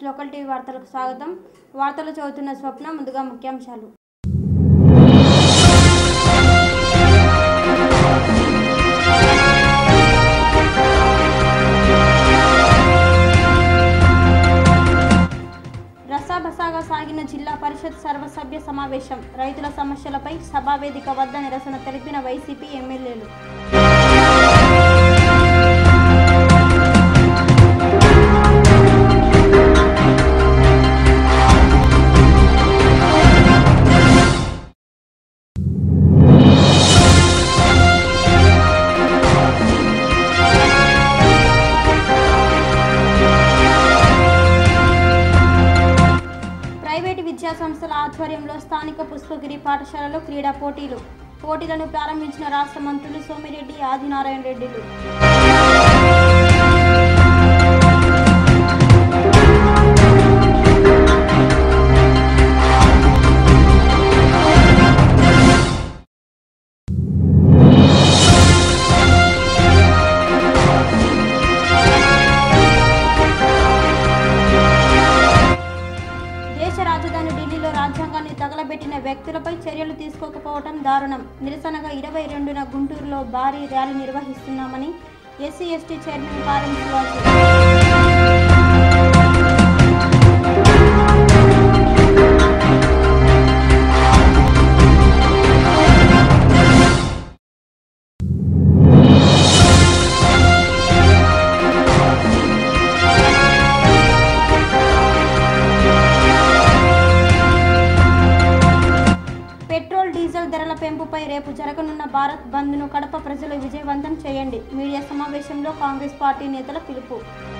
Local TV వార్తలకు స్వాగతం వార్తలు చదువుతున్న స్వప్న ముందుగా ముఖ్యాంశాలు రసాబసాగా సాగిన జిల్లా పరిషత్ సర్వసభ్య సమావేశం రైతుల సమస్యలపై సభావేదిక వద్ద నిరసన తెలిపిన వైసీపీ ఎమ్మెల్యేలు ప్రైవేటు విద్యా సంస్థల ఆధ్వర్యంలో స్థానిక పుష్పగిరి పాఠశాలలో క్రీడా పోటీలు పోటీలను ప్రారంభించిన రాష్ట్ర మంత్రులు సోమిరెడ్డి ఆదినారాయణ రెడ్డిలు దేశ రాజధాని ఢిల్లీలో రాజ్యాంగాన్ని తగలబెట్టిన వ్యక్తులపై చర్యలు తీసుకోకపోవడం దారుణం నిరసనగా ఇరవై రెండున గుంటూరులో భారీ ర్యాలీ నిర్వహిస్తున్నామని ఎస్సీ ఎస్టీ చైర్మన్ కారం శివాజీ పెట్రోల్ డీజిల్ ధరల పెంపుపై రేపు జరగనున్న భారత్ బంద్ను కడప ప్రజలు విజయవంతం చేయండి మీడియా సమావేశంలో కాంగ్రెస్ పార్టీ నేతల పిలుపు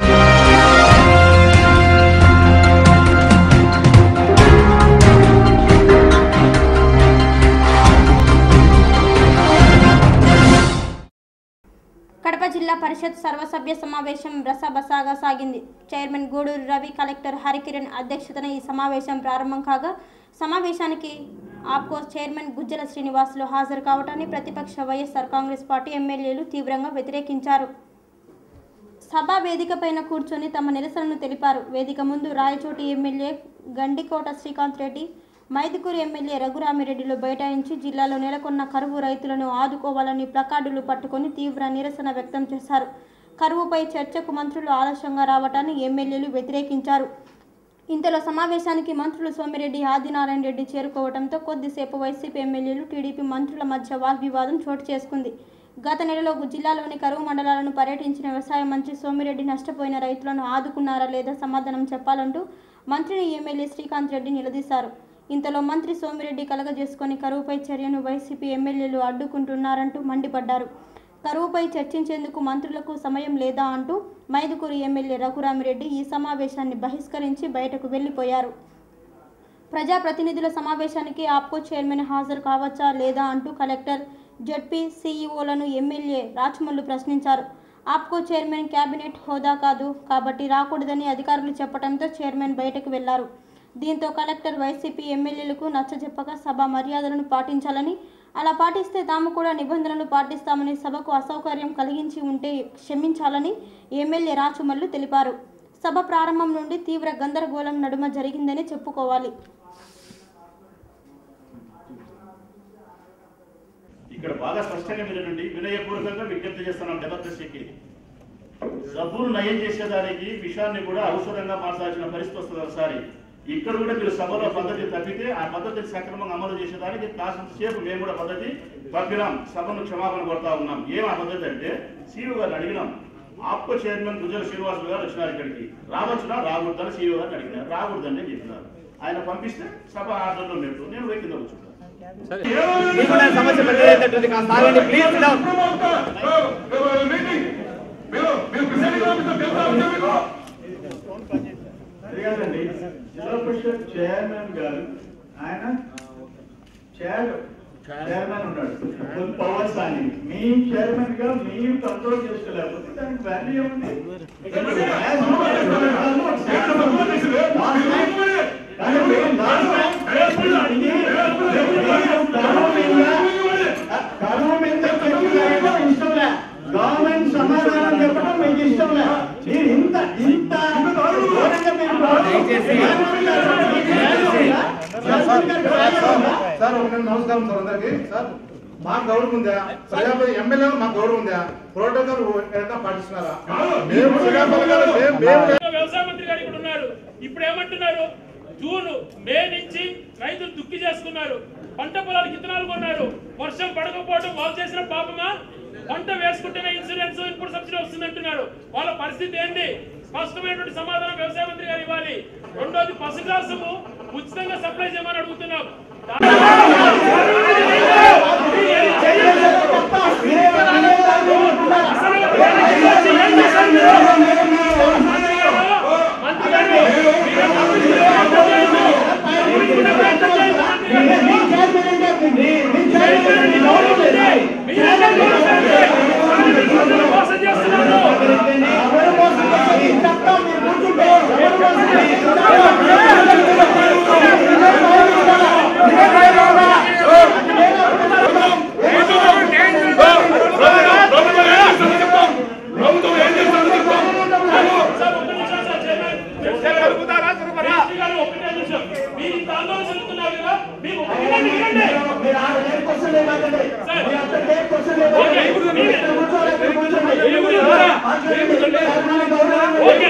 కడప జిల్లా పరిషత్ సర్వసభ్య సమావేశం రసబసాగా సాగింది చైర్మన్ గూడూరు రవి కలెక్టర్ హరికిరణ్ అధ్యక్షతన ఈ సమావేశం ప్రారంభం కాగా సమావేశానికి ఆప్కో చైర్మన్ గుజ్జల శ్రీనివాసులు హాజరు కావటాన్ని ప్రతిపక్ష వైఎస్ఆర్ కాంగ్రెస్ పార్టీ ఎమ్మెల్యేలు తీవ్రంగా వ్యతిరేకించారు సభా వేదిక పైన కూర్చొని తమ నిరసనను తెలిపారు వేదిక ముందు రాయచోటి ఎమ్మెల్యే గండికోట శ్రీకాంత్ రెడ్డి మైదుకూరు ఎమ్మెల్యే రఘురామిరెడ్డిలు బైఠాయించి జిల్లాలో నెలకొన్న కరువు రైతులను ఆదుకోవాలని ప్లకార్డులు పట్టుకొని తీవ్ర నిరసన వ్యక్తం చేశారు కరువుపై చర్చకు మంత్రులు ఆలస్యంగా రావటాన్ని ఎమ్మెల్యేలు వ్యతిరేకించారు ఇంతలో సమావేశానికి మంత్రులు సోమిరెడ్డి ఆదినారాయణ రెడ్డి చేరుకోవడంతో కొద్దిసేపు వైసీపీ ఎమ్మెల్యేలు టీడీపీ మంత్రుల మధ్య వాగ్వివాదం చోటు చేసుకుంది గత నెలలో జిల్లాలోని కరువు మండలాలను పర్యటించిన వ్యవసాయ మంత్రి సోమిరెడ్డి నష్టపోయిన రైతులను ఆదుకున్నారా లేదా సమాధానం చెప్పాలంటూ మంత్రిని ఎమ్మెల్యే శ్రీకాంత్ రెడ్డి నిలదీశారు ఇంతలో మంత్రి సోమిరెడ్డి కలగజేసుకొని కరువుపై చర్యను వైసీపీ ఎమ్మెల్యేలు అడ్డుకుంటున్నారంటూ మండిపడ్డారు కరువుపై చర్చించేందుకు మంత్రులకు సమయం లేదా అంటూ మైదుకూరు ఎమ్మెల్యే రఘురామిరెడ్డి ఈ సమావేశాన్ని బహిష్కరించి బయటకు వెళ్లిపోయారు ప్రజాప్రతినిధుల సమావేశానికి ఆప్కో చైర్మన్ హాజరు కావచ్చా లేదా అంటూ కలెక్టర్ జడ్పీ సీఈఓలను ఎమ్మెల్యే రాచమల్లు ప్రశ్నించారు ఆప్కో చైర్మన్ కేబినెట్ హోదా కాదు కాబట్టి రాకూడదని అధికారులు చెప్పడంతో చైర్మన్ బయటకు వెళ్లారు దీంతో కలెక్టర్ వైసీపీ ఎమ్మెల్యేలకు నచ్చజెప్పక సభ మర్యాదలను పాటించాలని అలా పాటిస్తే తాము కూడా నిబంధనలు పాటిస్తామని సభకు అసౌకర్యం కలిగించి ఉంటే క్షమించాలని ఎమ్మెల్యే రాచమల్లు తెలిపారు సభ ప్రారంభం నుండి తీవ్ర గందరగోళం నడుమ జరిగిందని చెప్పుకోవాలి ఇక్కడ బాగా స్పష్టంగా వినండి వినయపూర్వకంగా విజ్ఞప్తి చేస్తున్నాం డెమోక్రసీకి జబ్బును నయం చేసేదానికి విషయాన్ని కూడా ఔషధంగా మార్చాల్సిన పరిస్థితి వస్తుంది ఒకసారి ఇక్కడ కూడా మీరు సభలో పద్ధతి తప్పితే ఆ పద్ధతిని సక్రమంగా అమలు చేసేదానికి కాసేపు మేము కూడా పద్ధతి పంపినాం సభను క్షమాపణ కొడతా ఉన్నాం ఏం ఆ పద్ధతి అంటే సీఈఓ గారిని అడిగినాం ఆప్కో చైర్మన్ గుజల శ్రీనివాసులు గారు వచ్చినారు ఇక్కడికి రావచ్చునా రాకూడదని సీఈఓ గారిని అడిగినారు రాకూడదని చెప్పినారు ఆయన పంపిస్తే సభ ఆర్డర్లో పెట్టు నేను పోయి కింద కూర్చుంటాను మీకున్న సమస్య పెద్దదైనటువంటి కాస్త ఆగండి ప్లీజ్ డౌన్ అది కాదండి జిల్లా పరిషత్ చైర్మన్ గారు ఆయన చైర్ చైర్మన్ ఉన్నాడు ఫుల్ పవర్స్ అని మీ చైర్మన్ గా మీరు కంట్రోల్ చేసుకోలేకపోతే దానికి వాల్యూ ఏముంది కరువు మీద చెప్పడం ఇష్టం లే గవర్నమెంట్ సమాధానం చెప్పడం మీకు ఇష్టం లే మీరు ఇంత ఇంత ఘోరంగా మీరు సార్ ఒక నిమిషం నమస్కారం సార్ అందరికి సార్ మాకు గౌరవం ఉందా ప్రజాపతి ఎమ్మెల్యే మాకు గౌరవం ఉందా ప్రోటోకాల్ ఏదైనా పాటిస్తున్నారా మేము ప్రజాపతి గారు మేము- మేము వ్యవసాయ మంత్రి గారు ఇక్కడ ఉన్నారు ఇప్పుడు ఏమంటున్నారు జూన్ మే నుంచి రైతులు దుక్కి చేసుకున్నారు పంట పొలాలు విత్తనాలు కొన్నారు వర్షం పడకపోవడం వాళ్ళు చేసిన పాపమా పంట వేసుకుంటేనే ఇన్సూరెన్స్ ఇప్పుడు సబ్సిడీ వస్తుంది అంటున్నారు వాళ్ళ పరిస్థితి ఏంటి స్పష్టమైనటువంటి సమాధానం వ్యవసాయ మంత్రి గారు ఇవ్వాలి రెండోది పశుగ్రాసము ఉచితంగా సప్లై చేయమని అడుగుతున్నాం మంత్రి గారు మోసం చేస్తున్నారు సార్, ఒక్క నిమిషం సార్, చైర్మన్. మినిస్టర్ గారు ఒక్కటే నిమిషం. మీరు ఇంత ఆందోళన చెందుతున్నారు కదా, మీరు ఒక్కటే నిలబడండి. సార్, ఓకే, మీరే. మీరు కూడా. ఓకే.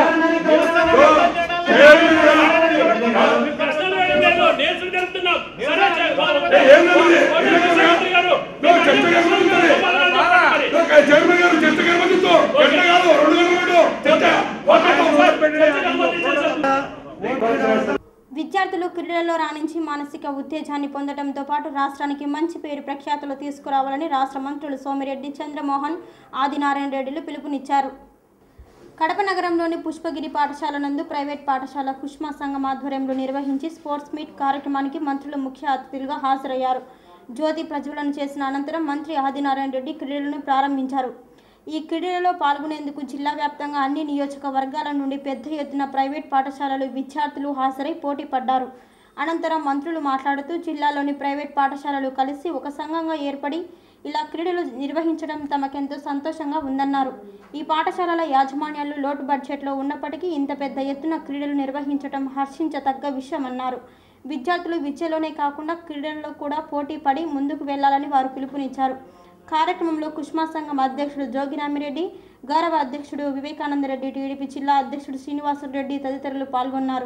మీ ప్రశ్నలు వేయడం లేదు, నేర్చుకుని జరుపుతున్నాం. సరే, చే- ఓకే, ముఖ్యమంత్రి గారు, మీ ప్రశ్నలకు సమాధానం చెప్పండి మరి. చైర్మన్ గారు చర్చ కనుమతితో గంట కాదు రెండు గంటల చర్చ ఓకే, సార్, చర్చకు అనుమతించండి సార్. విద్యార్థులు క్రీడల్లో రాణించి మానసిక ఉత్తేజాన్ని పొందడంతో పాటు రాష్ట్రానికి మంచి పేరు ప్రఖ్యాతులు తీసుకురావాలని రాష్ట్ర మంత్రులు సోమిరెడ్డి చంద్రమోహన్ ఆదినారాయణ రెడ్డిలు పిలుపునిచ్చారు కడప నగరంలోని పుష్పగిరి పాఠశాల నందు ప్రైవేట్ పాఠశాల కుష్మా సంఘం ఆధ్వర్యంలో నిర్వహించి స్పోర్ట్స్ మీట్ కార్యక్రమానికి మంత్రులు ముఖ్య అతిథులుగా హాజరయ్యారు జ్యోతి ప్రజ్వలన చేసిన అనంతరం మంత్రి ఆదినారాయణ రెడ్డి క్రీడలను ప్రారంభించారు ఈ క్రీడలలో పాల్గొనేందుకు జిల్లా వ్యాప్తంగా అన్ని నియోజకవర్గాల నుండి పెద్ద ఎత్తున ప్రైవేట్ పాఠశాలలు విద్యార్థులు హాజరై పోటీ పడ్డారు అనంతరం మంత్రులు మాట్లాడుతూ జిల్లాలోని ప్రైవేట్ పాఠశాలలు కలిసి ఒక సంఘంగా ఏర్పడి ఇలా క్రీడలు నిర్వహించడం తమకెంతో సంతోషంగా ఉందన్నారు ఈ పాఠశాలల యాజమాన్యాలు లోటు బడ్జెట్లో ఉన్నప్పటికీ ఇంత పెద్ద ఎత్తున క్రీడలు నిర్వహించడం హర్షించతగ్గ విషయమన్నారు విద్యార్థులు విద్యలోనే కాకుండా క్రీడల్లో కూడా పోటీ పడి ముందుకు వెళ్లాలని వారు పిలుపునిచ్చారు కార్యక్రమంలో కుష్మా సంఘం అధ్యక్షుడు జోగిరామిరెడ్డి గౌరవ అధ్యక్షుడు వివేకానందరెడ్డి టీడీపీ జిల్లా అధ్యక్షుడు శ్రీనివాసరెడ్డి తదితరులు పాల్గొన్నారు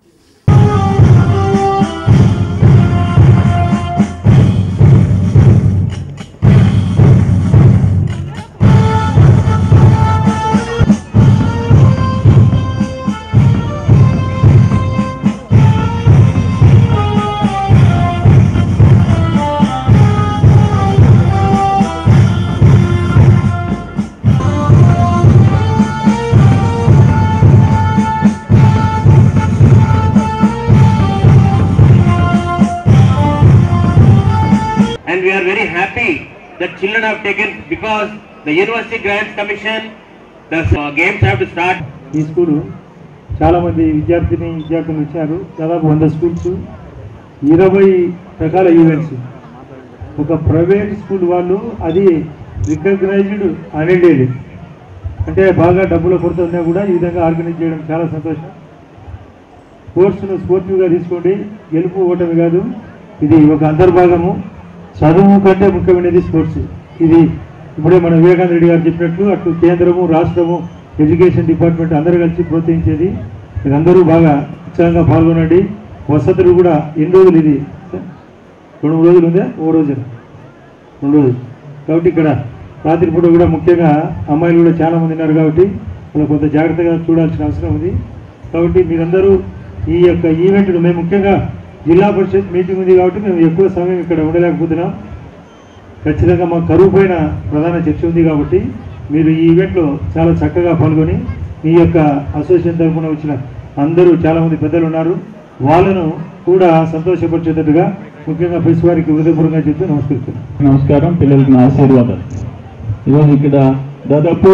and we are very happy that children have taken because the University Grants Commission, the uh, games have to start. ఈ స్కూలు చాలా మంది విద్యార్థిని విద్యార్థులు వచ్చారు దాదాపు వంద స్కూల్స్ ఇరవై రకాల ఈవెంట్స్ ఒక ప్రైవేట్ స్కూల్ వాళ్ళు అది రికగ్నైజ్డ్ అనిడెడ్ అంటే బాగా డబ్బుల కొరత ఉన్నా కూడా ఈ విధంగా ఆర్గనైజ్ చేయడం చాలా సంతోషం స్పోర్ట్స్ను స్పోర్టివ్గా తీసుకోండి గెలుపు ఓటమి కాదు ఇది ఒక అంతర్భాగము చదువు కంటే ముఖ్యమైనది స్పోర్ట్స్ ఇది ఇప్పుడే మన వివేకానంద రెడ్డి గారు చెప్పినట్లు అటు కేంద్రము రాష్ట్రము ఎడ్యుకేషన్ డిపార్ట్మెంట్ అందరూ కలిసి ప్రోత్సహించేది మీరందరూ బాగా ఉత్సాహంగా పాల్గొనండి వసతులు కూడా ఎన్ని రోజులు ఇది రెండు మూడు రోజులు ఉందా ఓ రోజు రెండు రోజులు కాబట్టి ఇక్కడ రాత్రిపూట కూడా ముఖ్యంగా అమ్మాయిలు కూడా చాలా మంది ఉన్నారు కాబట్టి వాళ్ళు కొంత జాగ్రత్తగా చూడాల్సిన అవసరం ఉంది కాబట్టి మీరందరూ ఈ యొక్క ఈవెంట్ను మేము ముఖ్యంగా జిల్లా పరిషత్ మీటింగ్ ఉంది కాబట్టి మేము ఎక్కువ సమయం ఇక్కడ ఉండలేకపోతున్నాం ఖచ్చితంగా మా కరువు పైన ప్రధాన చర్చ ఉంది కాబట్టి మీరు ఈ ఈవెంట్లో చాలా చక్కగా పాల్గొని మీ యొక్క అసోసియేషన్ తరఫున వచ్చిన అందరూ చాలామంది పెద్దలు ఉన్నారు వాళ్ళను కూడా సంతోషపరిచేటట్టుగా ముఖ్యంగా ప్రెస్ వారికి హృదయపూర్వకంగా చెప్తూ నమస్కరిస్తున్నాను నమస్కారం పిల్లలకి నా ఆశీర్వాదాలు ఈరోజు ఇక్కడ దాదాపు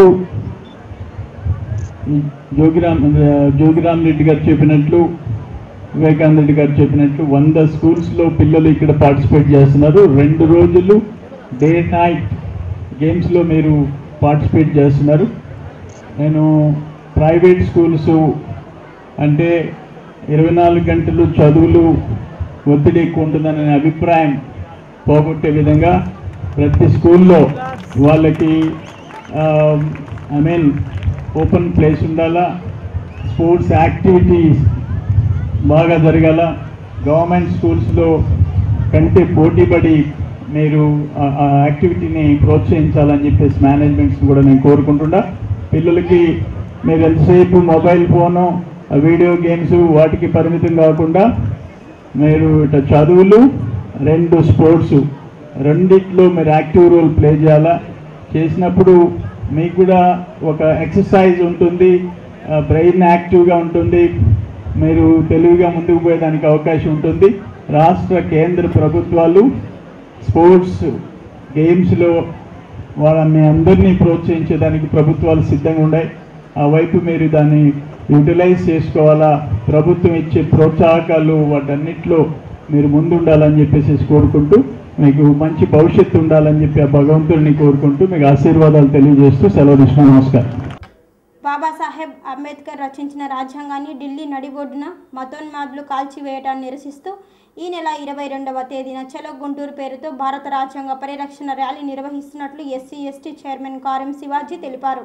ఈ జోగిరామ్ జోగిరామ్ రెడ్డి గారు చెప్పినట్లు వివేకానంద రెడ్డి గారు చెప్పినట్లు వంద స్కూల్స్లో పిల్లలు ఇక్కడ పార్టిసిపేట్ చేస్తున్నారు రెండు రోజులు డే నైట్ గేమ్స్లో మీరు పార్టిసిపేట్ చేస్తున్నారు నేను ప్రైవేట్ స్కూల్స్ అంటే ఇరవై నాలుగు గంటలు చదువులు ఒత్తిడి ఎక్కువ ఉంటుందనే అభిప్రాయం పోగొట్టే విధంగా ప్రతి స్కూల్లో వాళ్ళకి ఐ మీన్ ఓపెన్ ప్లేస్ ఉండాలా స్పోర్ట్స్ యాక్టివిటీస్ బాగా జరగాల గవర్నమెంట్ స్కూల్స్లో కంటే పోటీపడి మీరు ఆ- ఆ యాక్టివిటీని ప్రోత్సహించాలని చెప్పేసి మేనేజ్మెంట్స్ కూడా నేను కోరుకుంటున్నా పిల్లలకి మీరు ఎంతసేపు మొబైల్ ఫోను ఆ వీడియో గేమ్స్ వాటికి పరిమితం కాకుండా మీరు ఇట చదువులు రెండు స్పోర్ట్స్ రెండిట్లో మీరు యాక్టివ్ రోల్ ప్లే చేయాలా చేసినప్పుడు మీకు కూడా ఒక ఎక్సర్సైజ్ ఉంటుంది బ్రెయిన్ యాక్టివ్గా ఉంటుంది మీరు తెలివిగా ముందుకు పోయేదానికి అవకాశం ఉంటుంది రాష్ట్ర కేంద్ర ప్రభుత్వాలు స్పోర్ట్స్ గేమ్స్లో వాళ్ళని అందరినీ ప్రోత్సహించేదానికి ప్రభుత్వాలు సిద్ధంగా ఉన్నాయి ఆ వైపు మీరు దాన్ని యూటిలైజ్ చేసుకోవాలా ప్రభుత్వం ఇచ్చే ప్రోత్సాహకాలు వాటన్నిటిలో మీరు ముందుండాలని చెప్పేసి కోరుకుంటూ మీకు మంచి భవిష్యత్తు ఉండాలని చెప్పి ఆ భగవంతుడిని కోరుకుంటూ మీకు ఆశీర్వాదాలు తెలియజేస్తూ సెలవు తీసుకున్నాను నమస్కారం బాబాసాహెబ్ అంబేద్కర్ రచించిన రాజ్యాంగాన్ని ఢిల్లీ నడిబొడ్డున మతోన్మాదులు కాల్చివేయటాన్ని నిరసిస్తూ ఈ నెల ఇరవై రెండవ తేదీన చలో గుంటూరు పేరుతో భారత రాజ్యాంగ పరిరక్షణ ర్యాలీ నిర్వహిస్తున్నట్లు ఎస్సీ ఎస్టీ చైర్మన్ కారం శివాజీ తెలిపారు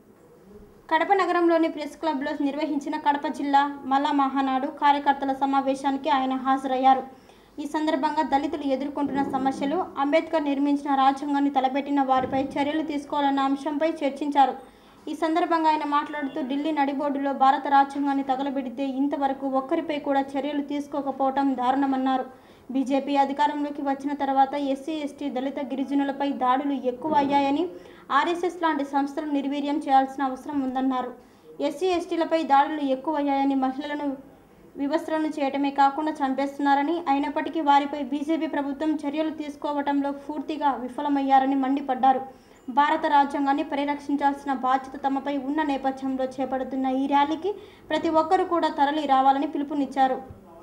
కడప నగరంలోని ప్రెస్ క్లబ్లో నిర్వహించిన కడప జిల్లా మల్ల మహానాడు కార్యకర్తల సమావేశానికి ఆయన హాజరయ్యారు ఈ సందర్భంగా దళితులు ఎదుర్కొంటున్న సమస్యలు అంబేద్కర్ నిర్మించిన రాజ్యాంగాన్ని తలపెట్టిన వారిపై చర్యలు తీసుకోవాలన్న అంశంపై చర్చించారు ఈ సందర్భంగా ఆయన మాట్లాడుతూ ఢిల్లీ నడిబోర్డులో భారత రాజ్యాంగాన్ని తగలబెడితే ఇంతవరకు ఒక్కరిపై కూడా చర్యలు తీసుకోకపోవటం దారుణమన్నారు బీజేపీ అధికారంలోకి వచ్చిన తర్వాత ఎస్సీ ఎస్టీ దళిత గిరిజనులపై దాడులు ఎక్కువ అయ్యాయని ఆర్ఎస్ఎస్ లాంటి సంస్థలు నిర్వీర్యం చేయాల్సిన అవసరం ఉందన్నారు ఎస్సీ ఎస్టీలపై దాడులు ఎక్కువ అయ్యాయని మహిళలను వివస్త్రను చేయటమే కాకుండా చంపేస్తున్నారని అయినప్పటికీ వారిపై బీజేపీ ప్రభుత్వం చర్యలు తీసుకోవటంలో పూర్తిగా విఫలమయ్యారని మండిపడ్డారు భారత రాజ్యాంగాన్ని పరిరక్షించాల్సిన బాధ్యత తమపై ఉన్న నేపథ్యంలో చేపడుతున్న ఈ ర్యాలీకి ప్రతి ఒక్కరూ కూడా తరలి రావాలని పిలుపునిచ్చారు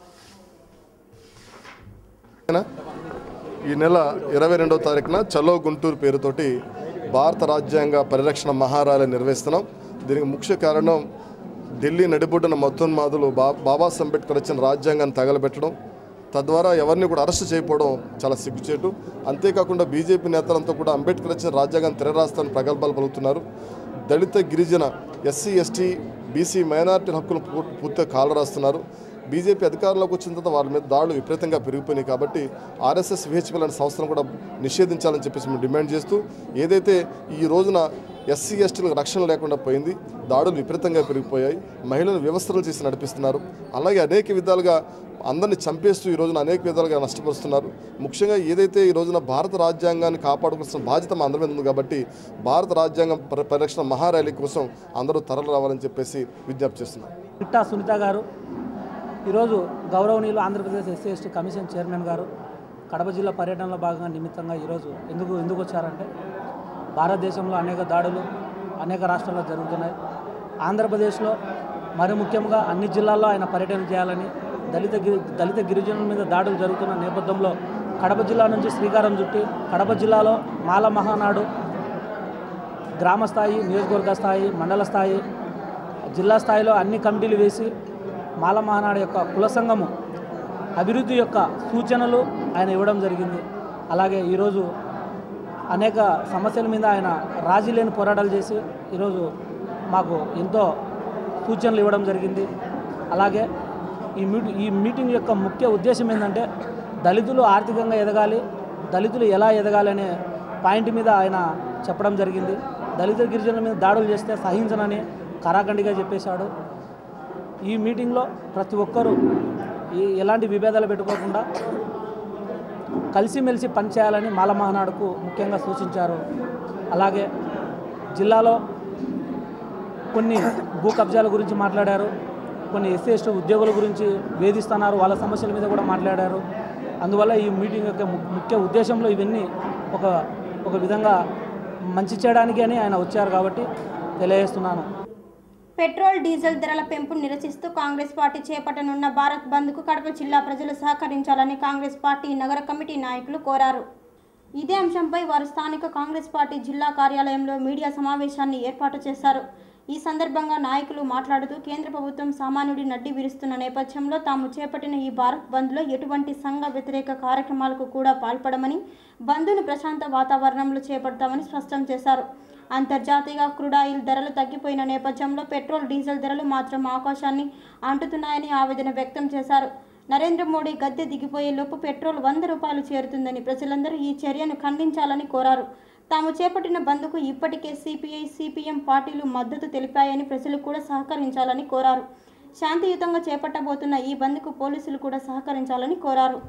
ఈ నెల ఇరవై రెండవ తారీఖున చలో గుంటూరు పేరుతోటి భారత రాజ్యాంగ పరిరక్షణ మహారాలి నిర్వహిస్తున్నాం దీనికి ముఖ్య కారణం ఢిల్లీ నడిబొడ్డున మతోన్మాదులు బా బాబాసాహెబ్ అంబేద్కర్ ఇచ్చిన రాజ్యాంగాన్ని తగలబెట్టడం తద్వారా ఎవరిని కూడా అరెస్ట్ చేయకపోవడం చాలా సిగ్గుచేటు అంతేకాకుండా బీజేపీ నేతలంతా కూడా అంబేద్కర్ ఇచ్చిన రాజ్యాంగాన్ని తిరరాస్తాన్ని ప్రగల్భాలు పలుకుతున్నారు దళిత గిరిజన ఎస్సీ ఎస్టీ బీసీ మైనారిటీ హక్కులు పూ- పూర్తిగా కాలరాస్తున్నారు బీజేపీ అధికారంలోకి వచ్చిన తర్వాత వాళ్ళ మీద దాడులు విపరీతంగా పెరిగిపోయినాయి కాబట్టి ఆర్ఎస్ఎస్ విహెచ్పి లాంటి సంస్థలను కూడా నిషేధించాలని చెప్పేసి మేము డిమాండ్ చేస్తూ ఏదైతే ఈ రోజున ఎస్సీ ఎస్టీలకు రక్షణ లేకుండా పోయింది దాడులు విపరీతంగా పెరిగిపోయాయి మహిళలు వ్యవస్థలు చేసి నడిపిస్తున్నారు అలాగే అనేక విధాలుగా అందరినీ చంపేస్తూ ఈ రోజున అనేక విధాలుగా నష్టపరుస్తున్నారు ముఖ్యంగా ఏదైతే ఈ రోజున భారత రాజ్యాంగాన్ని కాపాడుకోవాల్సిన బాధ్యత మా అందరి మీద ఉంది కాబట్టి భారత రాజ్యాంగం పరి- పరిరక్షణ మహార్యాలీ కోసం అందరూ తరలి రావాలని చెప్పేసి విజ్ఞప్తి చేస్తున్నాం పిట్టా సునీత గారు ఈరోజు గౌరవనీయులు Andhra Pradesh SC ST commission chairman గారు కడప జిల్లా పర్యటనలో భాగంగా నిమిత్తంగా ఈరోజు ఎందుకు ఎందుకు వచ్చారంటే భారతదేశంలో అనేక దాడులు అనేక రాష్ట్రాల్లో జరుగుతున్నాయి ఆంధ్రప్రదేశ్లో మరి ముఖ్యంగా అన్ని జిల్లాల్లో ఆయన పర్యటన చేయాలని దళిత గిరి దళిత గిరిజనుల మీద దాడులు జరుగుతున్న నేపథ్యంలో కడప జిల్లా నుంచి శ్రీకారం చుట్టి కడప జిల్లాలో మాల మహానాడు గ్రామ స్థాయి నియోజకవర్గ స్థాయి మండల స్థాయి జిల్లా స్థాయిలో అన్ని కమిటీలు వేసి మాల మహానాడు యొక్క కుల సంఘము అభివృద్ధి యొక్క సూచనలు ఆయన ఇవ్వడం జరిగింది అలాగే ఈరోజు అనేక సమస్యల మీద ఆయన రాజీ లేని పోరాటాలు చేసి ఈరోజు మాకు ఎంతో సూచనలు ఇవ్వడం జరిగింది అలాగే ఈ మీటి ఈ మీటింగ్ యొక్క ముఖ్య ఉద్దేశం ఏంటంటే దళితులు ఆర్థికంగా ఎదగాలి దళితులు ఎలా ఎదగాలి అనే పాయింట్ మీద ఆయన చెప్పడం జరిగింది దళిత గిరిజనుల మీద దాడులు చేస్తే సహించనని కరాఖండిగా చెప్పేశాడు ఈ మీటింగ్లో ప్రతి ఒక్కరూ ఈ ఎలాంటి విభేదాలు పెట్టుకోకుండా కలిసిమెలిసి పనిచేయాలని మాల మహానాడుకు ముఖ్యంగా సూచించారు అలాగే జిల్లాలో కొన్ని భూ కబ్జాల గురించి మాట్లాడారు కొన్ని ఎస్సీ ఎస్టీ ఉద్యోగుల గురించి వేధిస్తున్నారు వాళ్ళ సమస్యల మీద కూడా మాట్లాడారు అందువల్ల ఈ మీటింగ్ యొక్క ము- ముఖ్య ఉద్దేశంలో ఇవన్నీ ఒక ఒక విధంగా మంచి చేయడానికి అని ఆయన వచ్చారు కాబట్టి తెలియజేస్తున్నాను పెట్రోల్ డీజిల్ ధరల పెంపు నిరసిస్తూ కాంగ్రెస్ పార్టీ చేపట్టనున్న భారత్ బంద్కు కడప జిల్లా ప్రజలు సహకరించాలని కాంగ్రెస్ పార్టీ నగర కమిటీ నాయకులు కోరారు ఇదే అంశంపై వారు స్థానిక కాంగ్రెస్ పార్టీ జిల్లా కార్యాలయంలో మీడియా సమావేశాన్ని ఏర్పాటు చేశారు ఈ సందర్భంగా నాయకులు మాట్లాడుతూ కేంద్ర ప్రభుత్వం సామాన్యుడి నడ్డి విరుస్తున్న నేపథ్యంలో తాము చేపట్టిన ఈ భారత్ బంద్లో ఎటువంటి సంఘ వ్యతిరేక కార్యక్రమాలకు కూడా పాల్పడమని బంద్ను ప్రశాంత వాతావరణంలో చేపడతామని స్పష్టం చేశారు అంతర్జాతీయ క్రూడాయిల్ ధరలు తగ్గిపోయిన నేపథ్యంలో పెట్రోల్ డీజిల్ ధరలు మాత్రం ఆకాశాన్ని అంటుతున్నాయని ఆవేదన వ్యక్తం చేశారు నరేంద్ర మోడీ గద్దె దిగిపోయే లోపు పెట్రోల్ వంద రూపాయలు చేరుతుందని ప్రజలందరూ ఈ చర్యను ఖండించాలని కోరారు తాము చేపట్టిన బంద్కు ఇప్పటికే సిపిఐ సిపిఎం పార్టీలు మద్దతు తెలిపాయని ప్రజలు కూడా సహకరించాలని కోరారు శాంతియుతంగా చేపట్టబోతున్న ఈ బంద్కు పోలీసులు కూడా సహకరించాలని కోరారు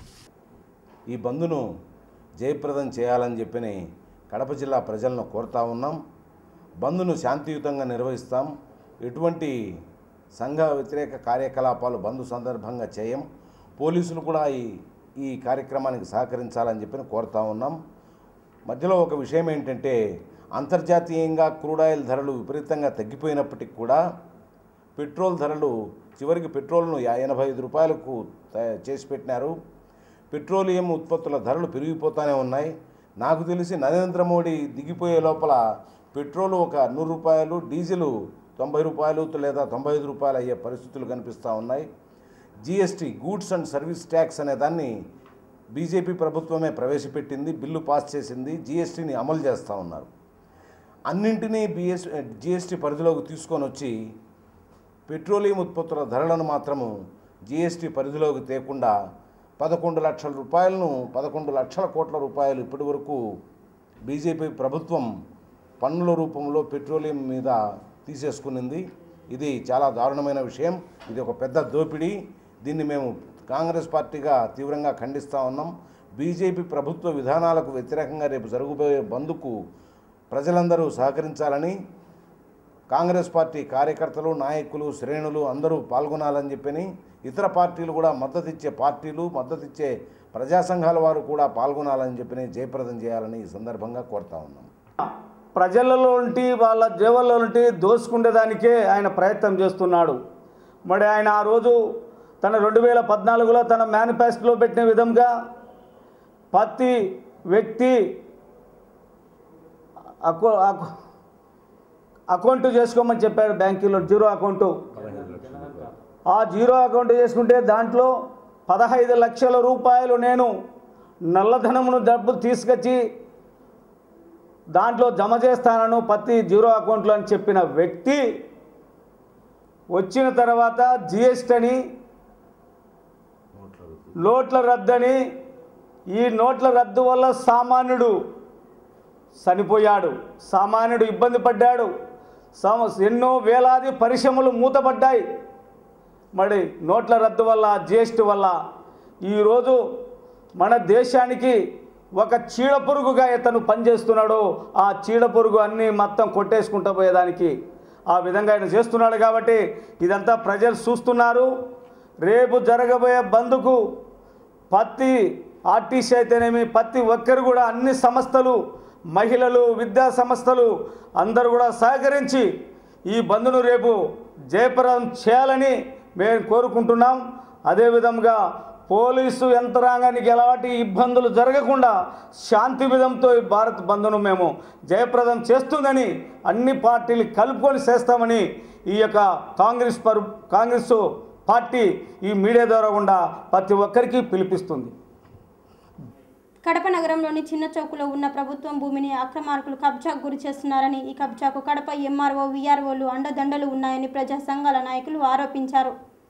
ఈ బంద్ను జయప్రదం చేయాలని చెప్పని కడప జిల్లా ప్రజలను కోరుతా ఉన్నాం బంద్ను శాంతియుతంగా నిర్వహిస్తాం ఎటువంటి సంఘ వ్యతిరేక కార్యకలాపాలు బంద్ సందర్భంగా చేయం పోలీసులు కూడా ఈ ఈ కార్యక్రమానికి సహకరించాలని చెప్పి కోరుతా ఉన్నాం మధ్యలో ఒక విషయం ఏంటంటే అంతర్జాతీయంగా క్రూడాయిల్ ధరలు విపరీతంగా తగ్గిపోయినప్పటికి కూడా పెట్రోల్ ధరలు చివరికి పెట్రోల్ను యా- ఎనభై ఐదు రూపాయలకు తయా- చేసి పెట్టినారు పెట్రోలియం ఉత్పత్తుల ధరలు పెరిగిపోతూనే ఉన్నాయి నాకు తెలిసి నరేంద్ర మోడీ దిగిపోయే లోపల పెట్రోల్ ఒక నూరు రూపాయలు డీజిల్ తొంభై రూపాయలు లేదా తొంభై ఐదు రూపాయలు అయ్యే పరిస్థితులు కనిపిస్తూ ఉన్నాయి GST goods and service tax అనే దాన్ని బీజేపీ ప్రభుత్వమే ప్రవేశపెట్టింది బిల్లు పాస్ చేసింది జిఎస్టీని అమలు చేస్తూ ఉన్నారు అన్నింటినీ బిఎస్ జిఎస్టీ పరిధిలోకి తీసుకొని వచ్చి పెట్రోలియం ఉత్పత్తుల ధరలను మాత్రము జిఎస్టీ పరిధిలోకి తేకుండా పదకొండు లక్షల రూపాయలను పదకొండు లక్షల కోట్ల రూపాయలు ఇప్పటి వరకు బీజేపీ ప్రభుత్వం పన్నుల రూపంలో పెట్రోలియం మీద తీసేసుకునింది ఇది చాలా దారుణమైన విషయం ఇది ఒక పెద్ద దోపిడీ దీన్ని మేము కాంగ్రెస్ పార్టీగా తీవ్రంగా ఖండిస్తూ ఉన్నాం బీజేపీ ప్రభుత్వ విధానాలకు వ్యతిరేకంగా రేపు జరగబోయే బంద్కు ప్రజలందరూ సహకరించాలని కాంగ్రెస్ పార్టీ కార్యకర్తలు నాయకులు శ్రేణులు అందరూ పాల్గొనాలని చెప్పని ఇతర పార్టీలు కూడా మద్దతు ఇచ్చే పార్టీలు మద్దతు ఇచ్చే ప్రజా సంఘాల వారు కూడా పాల్గొనాలని చెప్పని జయప్రదం చేయాలని ఈ సందర్భంగా కోరుతా ఉన్నాం ప్రజలలో ఉంటి వాళ్ళ జేబుల్లో ఉంటి దోసుకునేదానికే ఆయన ప్రయత్నం చేస్తున్నాడు మరి ఆయన ఆ రోజు తన రెండు వేల పద్నాలుగులో తన మేనిఫెస్టోలో పెట్టిన విధంగా ప్రతి వ్యక్తి అకౌ అకౌ- అకౌంట్ చేసుకోమని చెప్పారు బ్యాంకులో జీరో అకౌంటు ఆ జీరో అకౌంట్ చేసుకుంటే దాంట్లో పదహైదు లక్షల రూపాయలు నేను నల్లధనమును డబ్బు తీసుకొచ్చి దాంట్లో జమ చేస్తానను ప్రతి జీరో అకౌంట్లో అని చెప్పిన వ్యక్తి వచ్చిన తర్వాత జిఎస్టీ అని నోట్ల రద్దని ఈ నోట్ల రద్దు వల్ల సామాన్యుడు చనిపోయాడు సామాన్యుడు ఇబ్బంది పడ్డాడు సమ ఎన్నో వేలాది పరిశ్రమలు మూతపడ్డాయి మరి నోట్ల రద్దు వల్ల జిఎస్టీ వల్ల ఈరోజు మన దేశానికి ఒక చీడ పురుగుగా ఇతను పనిచేస్తున్నాడు ఆ చీడ పురుగు అన్నీ మొత్తం కొట్టేసుకుంటూ పోయేదానికి ఆ విధంగా ఆయన చేస్తున్నాడు కాబట్టి ఇదంతా ప్రజలు చూస్తున్నారు రేపు జరగబోయే బంద్కు ప్రతి ఆర్టీసీ అయితేనేమి ప్రతి ఒక్కరు కూడా అన్ని సంస్థలు మహిళలు విద్యా సంస్థలు అందరూ కూడా సహకరించి ఈ బంద్ను రేపు జయప్రదం చేయాలని మేము కోరుకుంటున్నాం అదేవిధంగా పోలీసు యంత్రాంగానికి ఎలాంటి ఇబ్బందులు జరగకుండా శాంతి విధంతో ఈ భారత్ బంద్ను మేము జయప్రదం చేస్తుందని అన్ని పార్టీలు కలుపుకొని చేస్తామని ఈ యొక్క కాంగ్రెస్ పరు కాంగ్రెస్ పార్టీ ఈ మీడియా ద్వారా గుండా ప్రతి ఒక్కరికి పిలిపిస్తుంది కడప నగరంలోని చిన్న చౌకులో ఉన్న ప్రభుత్వం భూమిని అక్రమార్కులు కబ్జాకు గురి చేస్తున్నారని ఈ కబ్జాకు కడప ఎంఆర్ఓ వీఆర్ఓలు అండదండలు ఉన్నాయని ప్రజా సంఘాల నాయకులు ఆరోపించారు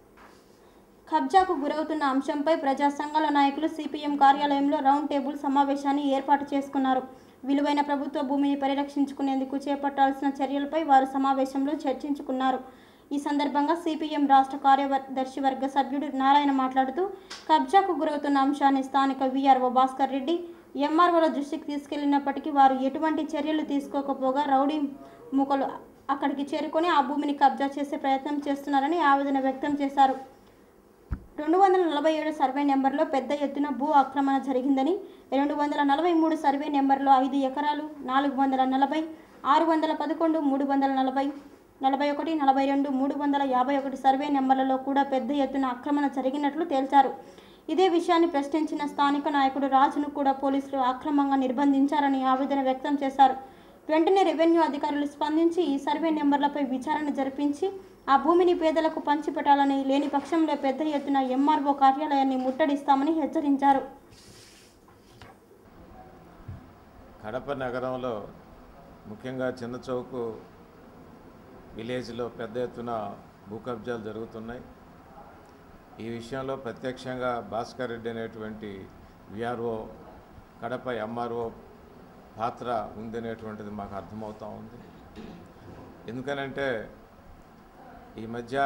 కబ్జాకు గురవుతున్న అంశంపై ప్రజా సంఘాల నాయకులు సిపిఎం కార్యాలయంలో రౌండ్ టేబుల్ సమావేశాన్ని ఏర్పాటు చేసుకున్నారు విలువైన ప్రభుత్వ భూమిని పరిరక్షించుకునేందుకు చేపట్టాల్సిన చర్యలపై వారు సమావేశంలో చర్చించుకున్నారు ఈ సందర్భంగా సిపిఎం రాష్ట్ర కార్యదర్శి వర్గ సభ్యుడు నారాయణ మాట్లాడుతూ కబ్జాకు గురవుతున్న అంశాన్ని స్థానిక వీఆర్ఓ భాస్కర్ రెడ్డి ఎంఆర్ఓల దృష్టికి తీసుకెళ్లినప్పటికీ వారు ఎటువంటి చర్యలు తీసుకోకపోగా రౌడీ మూకలు అక్కడికి చేరుకొని ఆ భూమిని కబ్జా చేసే ప్రయత్నం చేస్తున్నారని ఆవేదన వ్యక్తం చేశారు రెండు వందల నలభై ఏడు సర్వే నెంబర్లో పెద్ద ఎత్తున భూ ఆక్రమణ జరిగిందని రెండు వందల నలభై మూడు సర్వే నెంబర్లో ఐదు ఎకరాలు నాలుగు వందల నలభై ఆరు వందల పదకొండు మూడు వందల నలభై నలభై ఒకటి నలభై రెండు మూడు వందల యాభై ఒకటి సర్వే నెంబర్లలో కూడా పెద్ద ఎత్తున ఆక్రమణ జరిగినట్లు తేల్చారు ఇదే విషయాన్ని ప్రశ్నించిన స్థానిక నాయకుడు రాజును కూడా పోలీసులు అక్రమంగా నిర్బంధించారని ఆవేదన వ్యక్తం చేశారు వెంటనే రెవెన్యూ అధికారులు స్పందించి ఈ సర్వే నెంబర్లపై విచారణ జరిపించి ఆ భూమిని పేదలకు పంచిపెట్టాలని లేని పక్షంలో పెద్ద ఎత్తున ఎంఆర్ఓ కార్యాలయాన్ని ముట్టడిస్తామని హెచ్చరించారు కడప నగరంలో ముఖ్యంగా చిన్న చౌకు విలేజ్లో పెద్ద ఎత్తున భూ కబ్జాలు జరుగుతున్నాయి ఈ విషయంలో ప్రత్యక్షంగా భాస్కర్ రెడ్డి అనేటువంటి విఆర్ఓ కడప ఎంఆర్ఓ పాత్ర ఉందనేటువంటిది మాకు అర్థమవుతా ఉంది ఎందుకనంటే ఈ మధ్య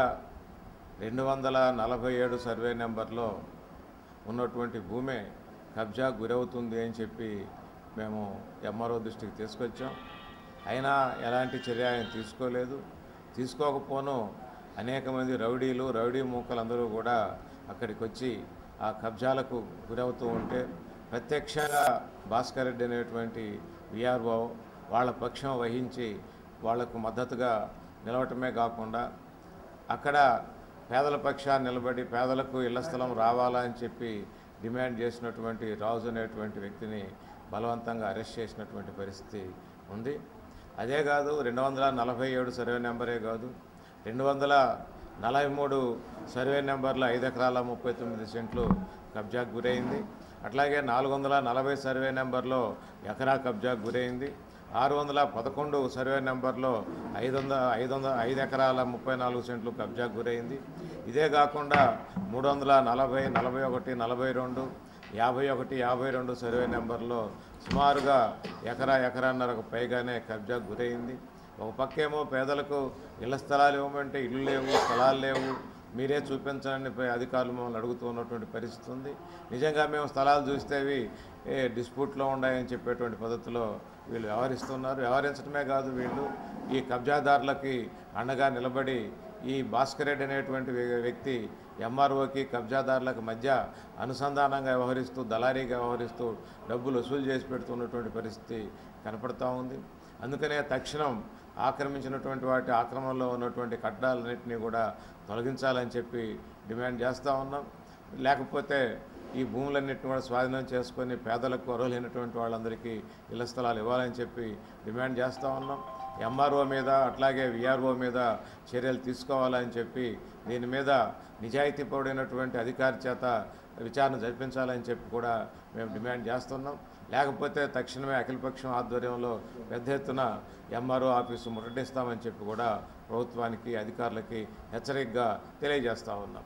రెండు వందల నలభై ఏడు సర్వే నెంబర్లో ఉన్నటువంటి భూమి కబ్జా గురవుతుంది అని చెప్పి మేము ఎంఆర్ఓ దృష్టికి తీసుకొచ్చాం అయినా ఎలాంటి చర్య ఆయన తీసుకోలేదు తీసుకోకపోను అనేక మంది రౌడీలు రౌడీ మూకలందరూ కూడా అక్కడికి వచ్చి ఆ కబ్జాలకు గురవుతూ ఉంటే ప్రత్యక్షంగా భాస్కర్ రెడ్డి అనేటువంటి విఆర్ఓ వాళ్ళ పక్షం వహించి వాళ్లకు మద్దతుగా నిలవటమే కాకుండా అక్కడ పేదల పక్షాన్ని నిలబడి పేదలకు ఇళ్ల స్థలం రావాలా అని చెప్పి డిమాండ్ చేసినటువంటి రాజు అనేటువంటి వ్యక్తిని బలవంతంగా అరెస్ట్ చేసినటువంటి పరిస్థితి ఉంది అదే కాదు రెండు వందల నలభై ఏడు సర్వే నెంబరే కాదు రెండు వందల నలభై మూడు సర్వే నెంబర్ల ఐదు ఎకరాల ముప్పై తొమ్మిది సెంట్లు కబ్జాకు గురైంది అట్లాగే నాలుగు వందల నలభై సర్వే నెంబర్లో ఎకరా కబ్జాకు గురైంది ఆరు వందల పదకొండు సర్వే నెంబర్లో ఐదు వందల ఐదు వందల ఐదు ఎకరాల ముప్పై నాలుగు సెంట్లు కబ్జాకు గురైంది ఇదే కాకుండా మూడు వందల నలభై నలభై ఒకటి నలభై రెండు యాభై ఒకటి యాభై రెండు సర్వే నెంబర్లో సుమారుగా ఎకరా ఎకరాన్నరకు పైగానే కబ్జాకు గురైంది ఒక పక్కేమో పేదలకు ఇళ్ల స్థలాలు ఇవ్వమంటే ఇల్లు లేవు స్థలాలు లేవు మీరే చూపించండి పై అధికారులు మమ్మల్ని అడుగుతూ ఉన్నటువంటి పరిస్థితి ఉంది నిజంగా మేము స్థలాలు చూస్తే అవి ఏ డిస్ప్యూట్లో ఉన్నాయని చెప్పేటువంటి పద్ధతిలో వీళ్ళు వ్యవహరిస్తున్నారు వ్యవహరించడమే కాదు వీళ్ళు ఈ కబ్జాదారులకి అండగా నిలబడి ఈ భాస్కర్ రెడ్డి అనేటువంటి వ్య- వ్యక్తి ఎంఆర్ఓకి కబ్జాదారులకు మధ్య అనుసంధానంగా వ్యవహరిస్తూ దళారీగా వ్యవహరిస్తూ డబ్బులు వసూలు చేసి పెడుతున్నటువంటి పరిస్థితి కనపడతా ఉంది అందుకనే తక్షణం ఆక్రమించినటువంటి వాటి ఆక్రమణలో ఉన్నటువంటి కట్టడాలన్నింటినీ కూడా తొలగించాలని చెప్పి డిమాండ్ చేస్తూ ఉన్నాం లేకపోతే ఈ భూములన్నింటిని కూడా స్వాధీనం చేసుకొని పేదలకు అర్హులైనటువంటి వాళ్ళందరికీ ఇళ్ల స్థలాలు ఇవ్వాలని చెప్పి డిమాండ్ చేస్తూ ఉన్నాం ఎంఆర్ఓ మీద అట్లాగే విఆర్ఓ మీద చర్యలు తీసుకోవాలని చెప్పి దీని మీద నిజాయితీ పడినటువంటి అధికారి చేత విచారణ జరిపించాలని చెప్పి కూడా మేము డిమాండ్ చేస్తున్నాం లేకపోతే తక్షణమే అఖిలపక్షం ఆధ్వర్యంలో పెద్ద ఎత్తున ఎంఆర్ఓ ఆఫీసు ముట్టడిస్తామని చెప్పి కూడా ప్రభుత్వానికి అధికారులకి హెచ్చరికగా తెలియజేస్తా ఉన్నాం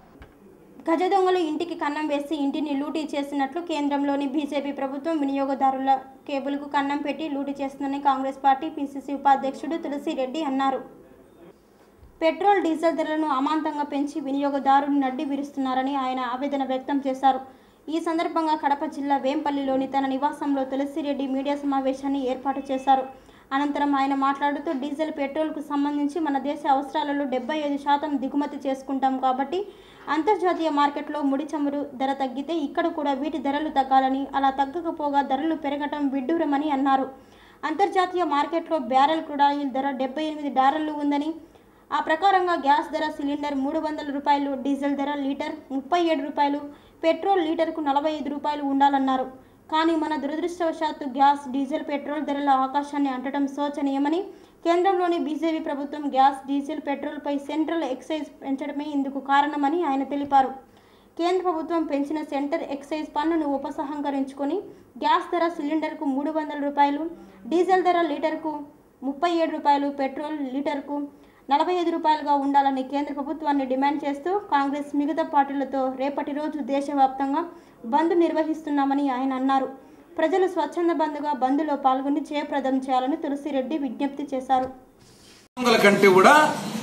గజ దొంగలు ఇంటికి కన్నం వేసి ఇంటిని లూటీ చేసినట్లు కేంద్రంలోని బీజేపీ ప్రభుత్వం వినియోగదారుల కేబుల్కు కన్నం పెట్టి లూటీ చేస్తుందని కాంగ్రెస్ పార్టీ పీసీసీ ఉపాధ్యక్షుడు తులసిరెడ్డి అన్నారు పెట్రోల్ డీజిల్ ధరలను అమాంతంగా పెంచి వినియోగదారులు నడ్డి విరుస్తున్నారని ఆయన ఆవేదన వ్యక్తం చేశారు ఈ సందర్భంగా కడప జిల్లా వేంపల్లిలోని తన నివాసంలో తులసిరెడ్డి మీడియా సమావేశాన్ని ఏర్పాటు చేశారు అనంతరం ఆయన మాట్లాడుతూ డీజిల్ పెట్రోల్కు సంబంధించి మన దేశ అవసరాలలో డెబ్బై ఐదు శాతం దిగుమతి చేసుకుంటాం కాబట్టి అంతర్జాతీయ మార్కెట్లో ముడి చమురు ధర తగ్గితే ఇక్కడ కూడా వీటి ధరలు తగ్గాలని అలా తగ్గకపోగా ధరలు పెరగటం విడ్డూరమని అన్నారు అంతర్జాతీయ మార్కెట్లో బ్యారెల్ క్రూడాయిల్ ధర డెబ్బై ఎనిమిది డాలర్లు ఉందని ఆ ప్రకారంగా గ్యాస్ ధర సిలిండర్ మూడు వందల రూపాయలు డీజిల్ ధర లీటర్ ముప్పై ఏడు రూపాయలు పెట్రోల్ లీటర్కు నలభై ఐదు రూపాయలు ఉండాలన్నారు కానీ మన దురదృష్టవశాత్తు గ్యాస్ డీజిల్ పెట్రోల్ ధరల ఆకాశాన్ని అంటడం శోచనీయమని కేంద్రంలోని బీజేపీ ప్రభుత్వం గ్యాస్ డీజిల్ పెట్రోల్పై సెంట్రల్ ఎక్సైజ్ పెంచడమే ఇందుకు కారణమని ఆయన తెలిపారు కేంద్ర ప్రభుత్వం పెంచిన సెంటర్ ఎక్సైజ్ పన్నును ఉపసంహరించుకొని గ్యాస్ ధర సిలిండర్కు మూడు వందల రూపాయలు డీజిల్ ధర లీటర్కు ముప్పై ఏడు రూపాయలు పెట్రోల్ లీటర్కు నలభై ఐదు రూపాయలుగా ఉండాలని కేంద్ర ప్రభుత్వాన్ని డిమాండ్ చేస్తూ కాంగ్రెస్ మిగతా పార్టీలతో రేపటి రోజు దేశవ్యాప్తంగా బంద్ నిర్వహిస్తున్నామని ఆయన అన్నారు ప్రజలు స్వచ్ఛంద బంద్గా బంద్లో పాల్గొని జయప్రదం చేయాలని తులసిరెడ్డి విజ్ఞప్తి చేశారు దొంగల కంటే కూడా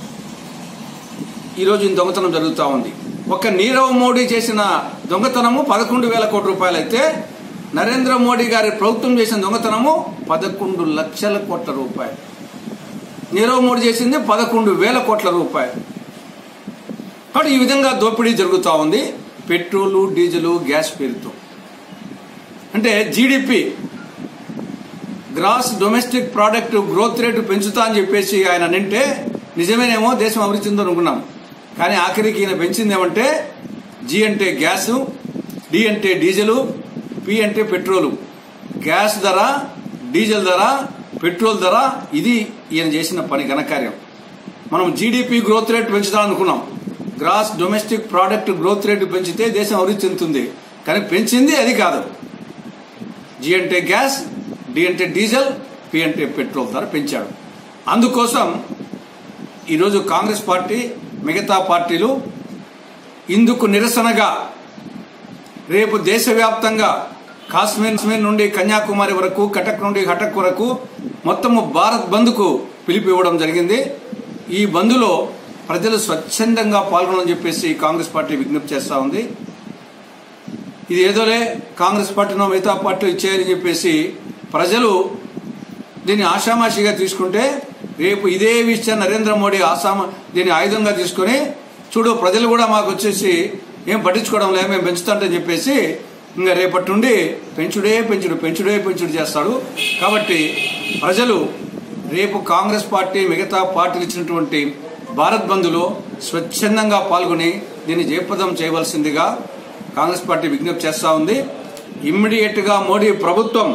ఈరోజు ఈ దొంగతనం జరుగుతూ ఉంది ఒక నీరవ్ మోడీ చేసిన దొంగతనము పదకొండు వేల కోట్ల రూపాయలు అయితే నరేంద్ర మోడీ గారి ప్రభుత్వం చేసిన దొంగతనము పదకొండు లక్షల కోట్ల రూపాయలు నీరవ్ మోడీ చేసింది పదకొండు వేల కోట్ల రూపాయలు కాబట్టి ఈ విధంగా దోపిడీ జరుగుతూ ఉంది పెట్రోలు డీజిల్ గ్యాస్ పేరుతో అంటే GDP gross domestic product growth rate పెంచుతా అని చెప్పేసి ఆయన అంటే నిజమేనేమో దేశం అభివృద్ధి చెందో అనుకున్నాం కానీ ఆఖరికి ఈయన పెంచింది ఏమంటే జి అంటే గ్యాసు డి అంటే డీజిలు పి అంటే పెట్రోలు గ్యాస్ ధర డీజిల్ ధర పెట్రోల్ ధర ఇది ఈయన చేసిన పని ఘనకార్యం మనం జీడిపి గ్రోత్ రేట్ పెంచుదామనుకున్నాం gross domestic product growth rate పెంచితే దేశం అభివృద్ధి చెందుతుంది కానీ పెంచింది అది కాదు జి అంటే గ్యాస్ డి అంటే డీజిల్ పి అంటే పెట్రోల్ ధర పెంచాడు అందుకోసం ఈరోజు కాంగ్రెస్ పార్టీ మిగతా పార్టీలు ఇందుకు నిరసనగా రేపు దేశవ్యాప్తంగా కాశ్మీర్ కాశ్మీర్ నుండి కన్యాకుమారి వరకు కటక్ నుండి హటక్ వరకు మొత్తము భారత్ బంద్కు పిలుపు ఇవ్వడం జరిగింది ఈ బంద్లో ప్రజలు స్వచ్ఛందంగా పాల్గొనని చెప్పేసి కాంగ్రెస్ పార్టీ విజ్ఞప్తి చేస్తా ఉంది ఇది ఏదోలే కాంగ్రెస్ పార్టీనో మిగతా పార్టీలు ఇచ్చాయని చెప్పేసి ప్రజలు దీన్ని ఆషామాషిగా తీసుకుంటే రేపు ఇదే విషయం నరేంద్ర మోడీ ఆసామ దీన్ని ఆయుధంగా తీసుకొని చూడు ప్రజలు కూడా మాకు వచ్చేసి ఏం పట్టించుకోవడం లేదు మేము పెంచుతాంటని చెప్పేసి ఇంకా రేపటి నుండి పెంచుడే పెంచుడు పెంచుడే పెంచుడు చేస్తాడు కాబట్టి ప్రజలు రేపు కాంగ్రెస్ పార్టీ మిగతా పార్టీలు ఇచ్చినటువంటి భారత్ బంద్లో స్వచ్ఛందంగా పాల్గొని దీన్ని జయప్రదం చేయవలసిందిగా కాంగ్రెస్ పార్టీ విజ్ఞప్తి చేస్తా ఉంది ఇమ్మీడియట్ గా మోడీ ప్రభుత్వం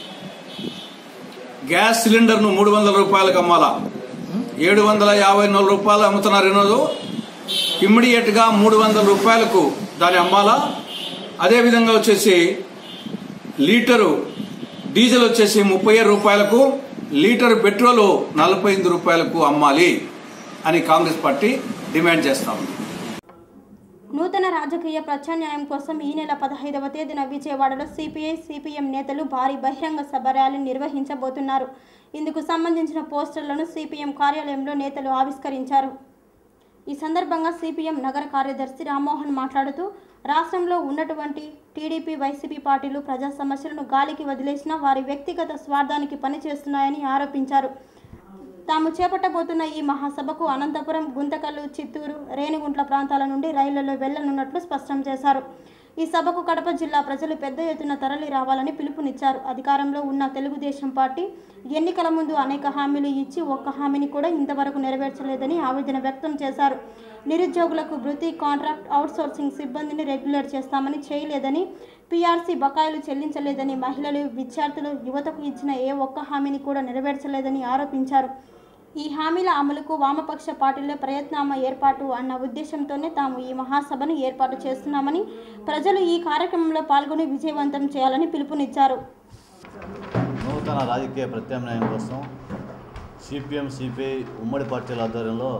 గ్యాస్ సిలిండర్ ను మూడు వందల రూపాయలకు అమ్మాలా ఏడు వందల యాభై నాలుగు రూపాయలు అమ్ముతున్నారు ఈరోజు ఇమ్మీడియట్ గా మూడు వందల రూపాయలకు దాన్ని అమ్మాలా అదేవిధంగా వచ్చేసి లీటరు డీజిల్ వచ్చేసి ముప్పై ఏడు రూపాయలకు లీటర్ పెట్రోల్ నలభై ఎనిమిది రూపాయలకు అమ్మాలి అని కాంగ్రెస్ పార్టీ డిమాండ్ చేస్తా ఉంది నూతన రాజకీయ ప్రత్యామ్నాయం కోసం ఈ నెల పదహైదవ తేదీన విజయవాడలో సిపిఐ సిపిఎం నేతలు భారీ బహిరంగ సభ ర్యాలీ నిర్వహించబోతున్నారు ఇందుకు సంబంధించిన పోస్టర్లను సిపిఎం కార్యాలయంలో నేతలు ఆవిష్కరించారు ఈ సందర్భంగా సిపిఎం నగర కార్యదర్శి రామ్మోహన్ మాట్లాడుతూ రాష్ట్రంలో ఉన్నటువంటి టీడీపీ వైసీపీ పార్టీలు ప్రజా సమస్యలను గాలికి వదిలేసిన వారి వ్యక్తిగత స్వార్థానికి పనిచేస్తున్నాయని ఆరోపించారు తాము చేపట్టబోతున్న ఈ మహాసభకు అనంతపురం గుంతకల్లు చిత్తూరు రేణిగుంట్ల ప్రాంతాల నుండి రైళ్లలో వెళ్లనున్నట్లు స్పష్టం చేశారు ఈ సభకు కడప జిల్లా ప్రజలు పెద్ద ఎత్తున తరలి రావాలని పిలుపునిచ్చారు అధికారంలో ఉన్న తెలుగుదేశం పార్టీ ఎన్నికల ముందు అనేక హామీలు ఇచ్చి ఒక్క హామీని కూడా ఇంతవరకు నెరవేర్చలేదని ఆవేదన వ్యక్తం చేశారు నిరుద్యోగులకు వృత్తి కాంట్రాక్ట్ అవుట్సోర్సింగ్ సిబ్బందిని రెగ్యులర్ చేస్తామని చేయలేదని పీఆర్సీ బకాయిలు చెల్లించలేదని మహిళలు విద్యార్థులు యువతకు ఇచ్చిన ఏ ఒక్క హామీని కూడా నెరవేర్చలేదని ఆరోపించారు ఈ హామీల అమలుకు వామపక్ష పార్టీల ప్రయత్నామ ఏర్పాటు అన్న ఉద్దేశంతోనే తాము ఈ మహాసభను ఏర్పాటు చేస్తున్నామని ప్రజలు ఈ కార్యక్రమంలో పాల్గొని విజయవంతం చేయాలని పిలుపునిచ్చారు నూతన రాజకీయ ప్రత్యామ్నాయం కోసం సిపిఎం సిపిఐ ఉమ్మడి పార్టీల ఆధ్వర్యంలో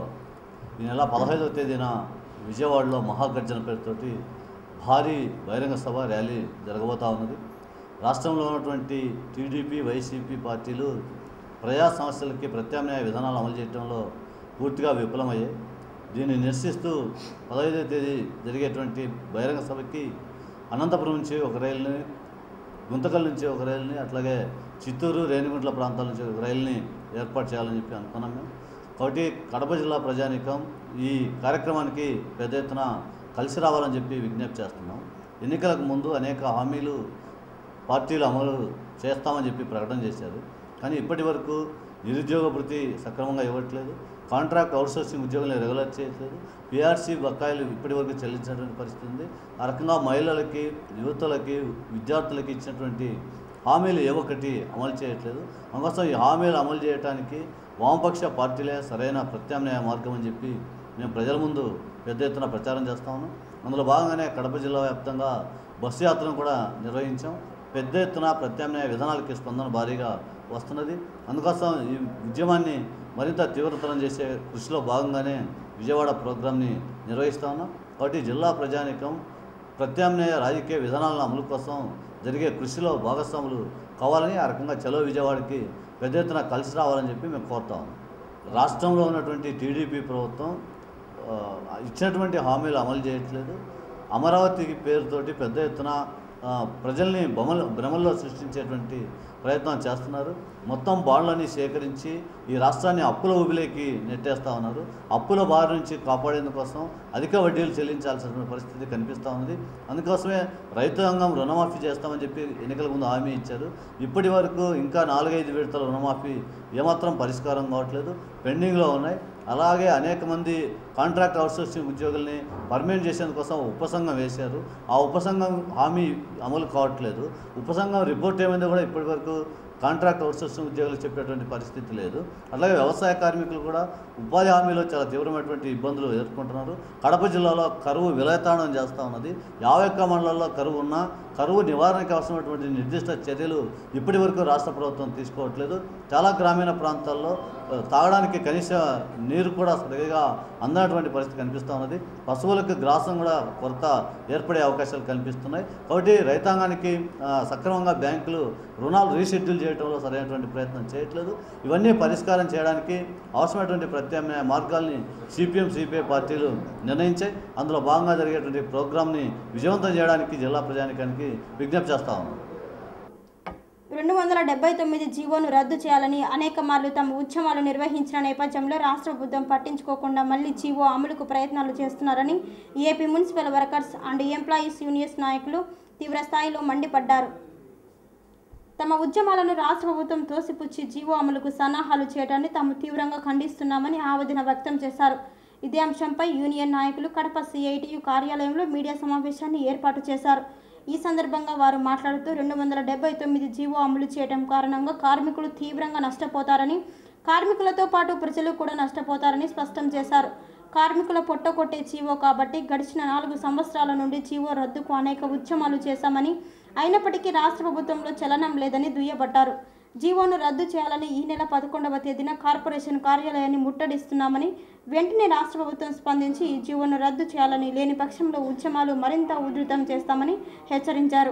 ఈ నెల పదహైదవ తేదీన విజయవాడలో మహాగర్జన పేరుతోటి భారీ బహిరంగ సభ ర్యాలీ జరగబోతా ఉన్నది రాష్ట్రంలో ఉన్నటువంటి టీడీపీ వైసీపీ పార్టీలు ప్రజా సమస్యలకి ప్రత్యామ్నాయ విధానాలు అమలు చేయడంలో పూర్తిగా విఫలమయ్యాయి దీన్ని నిరసిస్తూ పదహైదవ తేదీ జరిగేటువంటి బహిరంగ సభకి అనంతపురం నుంచి ఒక రైలుని గుంతకల్ నుంచి ఒక రైలుని అట్లాగే చిత్తూరు రేణిగుంట్ల ప్రాంతాల నుంచి ఒక రైలుని ఏర్పాటు చేయాలని చెప్పి అనుకున్నాం మేము కాబట్టి కడప జిల్లా ప్రజానీకం ఈ కార్యక్రమానికి పెద్ద ఎత్తున కలిసి రావాలని చెప్పి విజ్ఞప్తి చేస్తున్నాం ఎన్నికలకు ముందు అనేక హామీలు పార్టీలు అమలు చేస్తామని చెప్పి ప్రకటన చేశారు కానీ ఇప్పటి వరకు నిరుద్యోగ భృతి సక్రమంగా ఇవ్వట్లేదు కాంట్రాక్ట్ అవుట్సోర్సింగ్ ఉద్యోగులను రెగ్యులర్ చేయట్లేదు పిఆర్సీ బకాయిలు ఇప్పటి వరకు చెల్లించినటువంటి పరిస్థితి ఉంది ఆ రకంగా మహిళలకి యువతలకి విద్యార్థులకి ఇచ్చినటువంటి హామీలు ఏ ఒక్కటి అమలు చేయట్లేదు అందుకోసం ఈ హామీలు అమలు చేయడానికి వామపక్ష పార్టీలే సరైన ప్రత్యామ్నాయ మార్గం అని చెప్పి మేము ప్రజల ముందు పెద్ద ఎత్తున ప్రచారం చేస్తా ఉన్నాం అందులో భాగంగానే కడప జిల్లా వ్యాప్తంగా బస్సు యాత్రను కూడా నిర్వహించాం పెద్ద ఎత్తున ప్రత్యామ్నాయ విధానాలకి స్పందన భారీగా వస్తున్నది అందుకోసం ఈ ఉద్యమాన్ని మరింత తీవ్రతరం చేసే కృషిలో భాగంగానే విజయవాడ ప్రోగ్రాంని నిర్వహిస్తా ఉన్నాం కాబట్టి జిల్లా ప్రజానికం ప్రత్యామ్నాయ రాజకీయ విధానాల అమలు కోసం జరిగే కృషిలో భాగస్వాములు కావాలని ఆ రకంగా చలో విజయవాడకి పెద్ద ఎత్తున కలిసి రావాలని చెప్పి మేము కోరుతా ఉన్నాం రాష్ట్రంలో ఉన్నటువంటి టీడీపీ ప్రభుత్వం ఆ, ఇచ్చినటువంటి హామీలు అమలు చేయట్లేదు అమరావతి పేరుతోటి పెద్ద ఎత్తున ఆ, ప్రజల్ని బొమ్మలు భ్రమల్లో సృష్టించేటువంటి ప్రయత్నం చేస్తున్నారు మొత్తం బాండ్లని సేకరించి ఈ రాష్ట్రాన్ని అప్పుల ఊబిలోకి నెట్టేస్తా ఉన్నారు అప్పుల బారి నుంచి కాపాడేందుకోసం అధిక వడ్డీలు చెల్లించాల్సిన పరిస్థితి కనిపిస్తూ ఉంది అందుకోసమే రైతాంగం రుణమాఫీ చేస్తామని చెప్పి ఎన్నికల ముందు హామీ ఇచ్చారు ఇప్పటి వరకు ఇంకా నాలుగైదు విడతల రుణమాఫీ ఏమాత్రం పరిష్కారం కావట్లేదు పెండింగ్లో ఉన్నాయి అలాగే అనేక మంది కాంట్రాక్ట్ అవుట్సోర్సింగ్ ఉద్యోగుల్ని పర్మనెంట్ చేసేందుకోసం ఉపసంఘం వేశారు ఆ ఉపసంఘం హామీ అమలు కావట్లేదు ఉపసంఘం రిపోర్ట్ ఏమైందో కూడా ఇప్పటివరకు కాంట్రాక్ట్ అవుట్సోర్సింగ్ ఉద్యోగులు చెప్పేటువంటి పరిస్థితి లేదు అలాగే వ్యవసాయ కార్మికులు కూడా ఉపాధి హామీలో చాలా తీవ్రమైనటువంటి ఇబ్బందులు ఎదుర్కొంటున్నారు కడప జిల్లాలో కరువు విలయతాండం చేస్తూ ఉన్నది యాభై ఒక్క మండలాల్లో కరువు ఉన్నా కరువు నివారణకి అవసరమైనటువంటి నిర్దిష్ట చర్యలు ఇప్పటి వరకు రాష్ట్ర ప్రభుత్వం తీసుకోవట్లేదు చాలా గ్రామీణ ప్రాంతాల్లో ఆ, తాగడానికి కనీస నీరు కూడా సరిగా అందనటువంటి పరిస్థితి కనిపిస్తూ ఉన్నది పశువులకు గ్రాసం కూడా కొరత ఏర్పడే అవకాశాలు కనిపిస్తున్నాయి కాబట్టి రైతాంగానికి ఆ, సక్రమంగా బ్యాంకులు రుణాలు రీషెడ్యూల్ చేయడంలో సరైనటువంటి ప్రయత్నం చేయట్లేదు ఇవన్నీ పరిష్కారం చేయడానికి అవసరమైనటువంటి ప్రత్యామ్నాయ మార్గాల్ని సిపిఎం సిపిఐ పార్టీలు నిర్ణయించాయి అందులో భాగంగా జరిగేటువంటి ప్రోగ్రామ్ని విజయవంతం చేయడానికి జిల్లా ప్రజానికానికి విజ్ఞప్తి చేస్తా ఉన్నాం రెండు వందల డెబ్బై తొమ్మిది జీవోను రద్దు చేయాలని అనేక మార్లు తమ ఉద్యమాలు నిర్వహించిన నేపథ్యంలో రాష్ట్ర ప్రభుత్వం పట్టించుకోకుండా మళ్లీ జీవో అమలుకు ప్రయత్నాలు చేస్తున్నారని AP municipal workers and employees unions నాయకులు తీవ్ర స్థాయిలో మండిపడ్డారు తమ ఉద్యమాలను రాష్ట్ర ప్రభుత్వం తోసిపుచ్చి జీవో అమలుకు సన్నాహాలు చేయడాన్ని తాము తీవ్రంగా ఖండిస్తున్నామని ఆవేదన వ్యక్తం చేశారు ఇదే అంశంపై యూనియన్ నాయకులు కడప సిఐటియు కార్యాలయంలో మీడియా సమావేశాన్ని ఏర్పాటు చేశారు ఈ సందర్భంగా వారు మాట్లాడుతూ రెండు వందల డెబ్బై తొమ్మిది జీవో అమలు చేయడం కారణంగా కార్మికులు తీవ్రంగా నష్టపోతారని కార్మికులతో పాటు ప్రజలు కూడా నష్టపోతారని స్పష్టం చేశారు కార్మికుల పొట్టకొట్టే జీవో కాబట్టి గడిచిన నాలుగు సంవత్సరాల నుండి జీవో రద్దుకు అనేక ఉద్యమాలు చేశామని అయినప్పటికీ రాష్ట్ర ప్రభుత్వంలో చలనం లేదని దుయ్యబట్టారు జీవోను రద్దు చేయాలని ఈ నెల పదకొండవ తేదీన కార్పొరేషన్ కార్యాలయాన్ని ముట్టడిస్తున్నామని వెంటనే రాష్ట్ర ప్రభుత్వం స్పందించి ఈ జీవోను రద్దు చేయాలని లేని పక్షంలో ఉద్యమాలు మరింత ఉధృతం చేస్తామని హెచ్చరించారు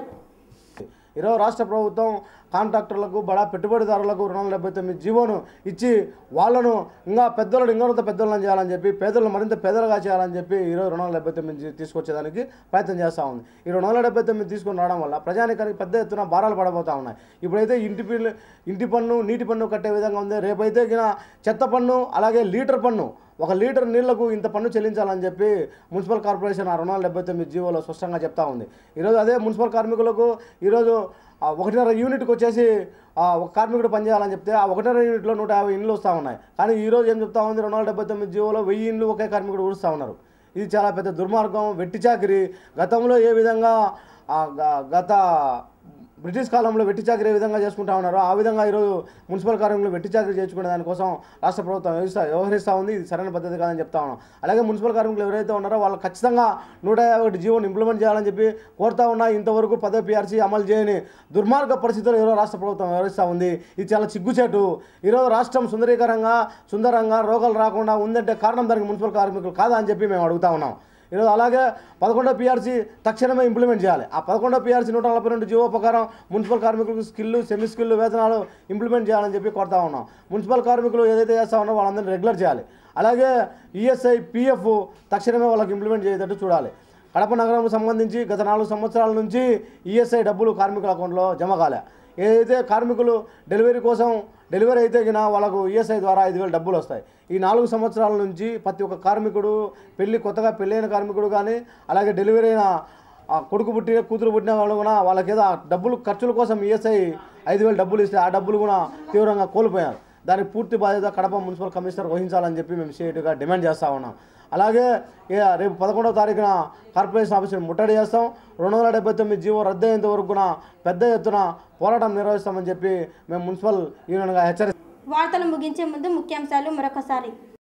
ఈరోజు రాష్ట్ర ప్రభుత్వం కాంట్రాక్టర్లకు బడా పెట్టుబడిదారులకు రుణాలు డెబ్బై తొమ్మిది జీవోను ఇచ్చి వాళ్ళను ఇంకా పెద్దలను ఇంకొంత పెద్దలను చేయాలని చెప్పి పేదలను మరింత పేదలుగా చేయాలని చెప్పి ఈరోజు రుణాలు డెబ్బై తొమ్మిది తీసుకొచ్చేదానికి ప్రయత్నం చేస్తూ ఉంది ఈ రెండు వందల డెబ్బై తొమ్మిది తీసుకొని రావడం వల్ల ప్రజానికానికి పెద్ద ఎత్తున భారాలు పడబోతూ ఉన్నాయి ఇప్పుడైతే ఇంటి పిల్లి ఇంటి పన్ను నీటి పన్ను కట్టే విధంగా ఉంది రేపైతే గిన చెత్త పన్ను అలాగే లీటర్ పన్ను ఒక లీటర్ నీళ్లకు ఇంత పన్ను చెల్లించాలని చెప్పి మున్సిపల్ కార్పొరేషన్ ఆ రుణాలు డెబ్బై తొమ్మిది జీవోలో స్పష్టంగా చెప్తా ఉంది ఈరోజు అదే మున్సిపల్ కార్మికులకు ఈరోజు ఆ ఒకటిన్నర యూనిట్కి వచ్చేసి ఆ ఒక కార్మికుడు పనిచేయాలని చెప్తే ఆ ఒకటిన్నర యూనిట్లో నూట యాభై ఇండ్లు వస్తూ ఉన్నాయి కానీ ఈరోజు ఏం చెప్తా ఉంది రెండు వందల డెబ్బై తొమ్మిది జీవోలో వెయ్యి ఇండ్లు ఒకే కార్మికుడు ఊడుస్తూ ఉన్నారు ఇది చాలా పెద్ద దుర్మార్గం వెట్టి చాకిరి గతంలో ఏ విధంగా ఆ గ- గత బ్రిటిష్ కాలంలో వెట్టి చాకరీ ఏ విధంగా చేసుకుంటా ఉన్నారో ఆ విధంగా ఈరోజు మున్సిపల్ కార్మికులు వెట్టి చాకరీ చేసుకునే దానికోసం రాష్ట్ర ప్రభుత్వం వ్యవస్థ వ్యవహరిస్తూ ఉంది ఇది సరైన పద్ధతి కాదని చెప్తా ఉన్నాం అలాగే మున్సిపల్ కార్మికులు ఎవరైతే ఉన్నారో వాళ్ళు ఖచ్చితంగా నూట యాభై ఒకటి జీవోని ఇంప్లిమెంట్ చేయాలని చెప్పి కోరుతా ఉన్నా ఇంతవరకు పదే పిఆర్సీ అమలు చేయని దుర్మార్గ పరిస్థితుల్లో ఈరోజు రాష్ట్ర ప్రభుత్వం వ్యవహరిస్తూ ఉంది ఇది చాలా సిగ్గుచేటు ఈరోజు రాష్ట్రం సుందరీకరంగా సుందరంగా రోగాలు రాకుండా ఉందంటే కారణం దానికి మున్సిపల్ కార్మికులు కాదా అని చెప్పి మేము అడుగుతా ఉన్నాం ఈరోజు అలాగే పదకొండో పిఆర్సీ తక్షణమే ఇంప్లిమెంట్ చేయాలి ఆ పదకొండో పిఆర్సీ నూట నలభై రెండు జీవో ప్రకారం మున్సిపల్ కార్మికులకు స్కిల్లు సెమీ స్కిల్ వేతనాలు ఇంప్లిమెంట్ చేయాలని చెప్పి కోరుతా ఉన్నాం మున్సిపల్ కార్మికులు ఏదైతే చేస్తా ఉన్నారో వాళ్ళందరినీ రెగ్యులర్ చేయాలి అలాగే ఈఎస్ఐ పిఎఫ్ తక్షణమే వాళ్ళకి ఇంప్లిమెంట్ చేసేటట్టు చూడాలి కడప నగరంకు సంబంధించి గత నాలుగు సంవత్సరాల నుంచి ఈఎస్ఐ డబ్బులు కార్మికుల అకౌంట్లో జమ కాలే ఏదైతే కార్మికులు డెలివరీ కోసం డెలివరీ అయితే గిన వాళ్ళకు ఈఎస్ఐ ద్వారా ఐదు వేలు డబ్బులు వస్తాయి ఈ నాలుగు సంవత్సరాల నుంచి ప్రతి ఒక్క కార్మికుడు పెళ్లి కొత్తగా పెళ్ళైన కార్మికుడు కానీ అలాగే డెలివరీ అయిన ఆ కొడుకు పుట్టిన కూతురు పుట్టిన వాళ్ళు కూడా వాళ్ళకి ఏదో ఆ డబ్బులు ఖర్చుల కోసం ఈఎస్ఐ ఐదు వేలు డబ్బులు ఇస్తే ఆ డబ్బులు కూడా తీవ్రంగా కోల్పోయారు దానికి పూర్తి బాధ్యత కడప మున్సిపల్ కమిషనర్ వహించాలని చెప్పి మేము సిఐటిగా డిమాండ్ చేస్తూ ఉన్నాం అలాగే ఇక రేపు పదకొండవ తారీఖున కార్పొరేషన్ ఆఫీసును ముట్టడి చేస్తాం రెండు వందల డెబ్బై తొమ్మిది జీవో రద్దయ్యేంత వరకు కూడా పెద్ద ఎత్తున పోరాటం నిర్వహిస్తామని చెప్పి మేము మున్సిపల్ యూనియన్గా హెచ్చరి వార్తలు ముగించే ముందు ముఖ్యాంశాలు మరొకసారి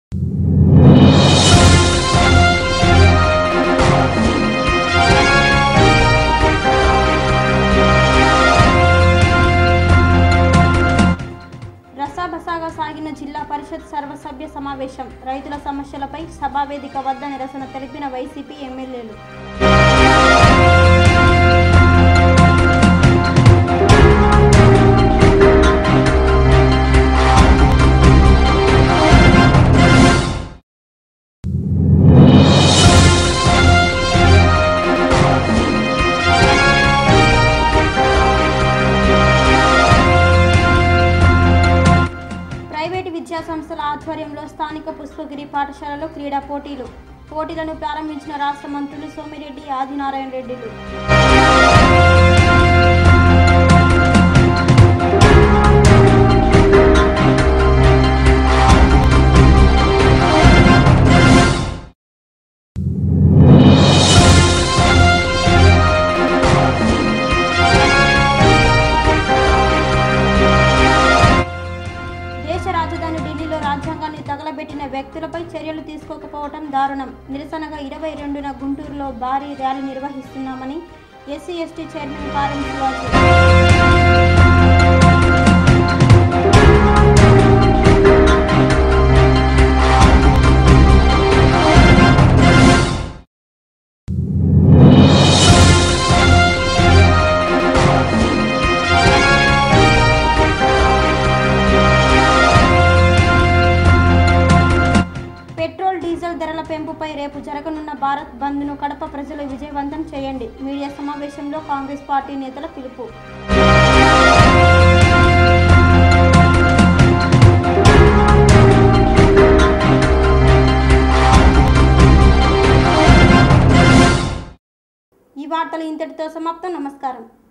రసాబసాగా సాగిన జిల్లా పరిషత్ సర్వసభ్య సమావేశం రైతుల సమస్యలపై సభావేదిక వద్ద నిరసన తెలిపిన వైసీపీ ఎమ్మెల్యేలు ప్రైవేటు విద్యా సంస్థల ఆధ్వర్యంలో స్థానిక పుష్పగిరి పాఠశాలలో క్రీడా పోటీలు పోటీలను ప్రారంభించిన రాష్ట్ర మంత్రులు సోమిరెడ్డి ఆదినారాయణ రెడ్డిలు వ్యక్తులపై చర్యలు తీసుకోకపోవటం దారుణం నిరసనగా ఇరవై రెండున గుంటూరులో భారీ ర్యాలీ నిర్వహిస్తున్నామని ఎస్సీ ఎస్టీ చైర్మన్ కారం శివాజీ పెట్రోల్ డీజిల్ ధరల పెంపుపై రేపు జరగనున్న భారత్ బంద్ను కడప ప్రజలు విజయవంతం చేయండి మీడియా సమావేశంలో కాంగ్రెస్ పార్టీ నేతల పిలుపు ఈ వార్తలు ఇంతటితో సమాప్తం నమస్కారం